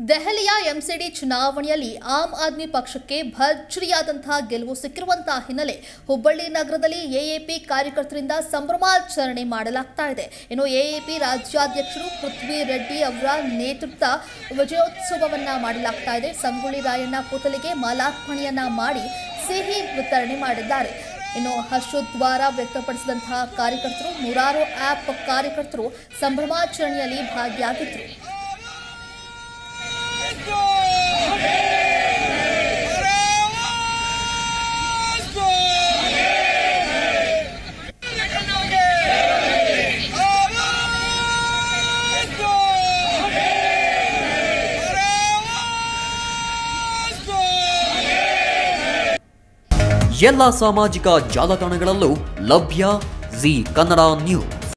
ದೆಹಲಿಯ ಎಂಸಿಡಿ ಚುನಾವಣೆಯಲ್ಲಿ ಆಮ್ ಆದ್ಮಿ ಪಕ್ಷಕ್ಕೆ ಭರ್ಜರಿಯಾದಂತಹ ಗೆಲುವು ಸಿಕ್ಕಿರುವಂತಹ ಹಿನ್ನೆಲೆ ಹುಬ್ಬಳ್ಳಿ ನಗರದಲ್ಲಿ ಎಎಪಿ ಕಾರ್ಯಕರ್ತರಿಂದ ಸಂಭ್ರಮಾಚರಣೆ ಮಾಡಲಾಗ್ತಾ ಇದೆ ಇನ್ನು ಎಎಪಿ ರಾಜ್ಯಾಧ್ಯಕ್ಷರು ಪೃಥ್ವಿ ರೆಡ್ಡಿ ಅವರ ನೇತೃತ್ವ ವಿಜಯೋತ್ಸವವನ್ನ ಮಾಡಲಾಗ್ತಾ ಇದೆ ಸಂಗೊಳ್ಳಿ ರಾಯಣ್ಣ ಪುತಲಿಗೆ ಮಾಲಾರ್ಪಣೆಯನ್ನ ಮಾಡಿ ಸಿಹಿ ವಿತರಣೆ ಮಾಡಿದ್ದಾರೆ ಇನ್ನು ಹರ್ಷೋದ್ವಾರ ವ್ಯಕ್ತಪಡಿಸಿದಂತಹ ಕಾರ್ಯಕರ್ತರು ನೂರಾರು ಆಪ್ ಕಾರ್ಯಕರ್ತರು ಸಂಭ್ರಮಾಚರಣೆಯಲ್ಲಿ ಭಾಗಿಯಾಗಿದ್ದರು ಎಲ್ಲ ಸಾಮಾಜಿಕ ಜಾಲತಾಣಗಳಲ್ಲೂ ಲಭ್ಯ ಜಿ ಕನ್ನಡ ನ್ಯೂಸ್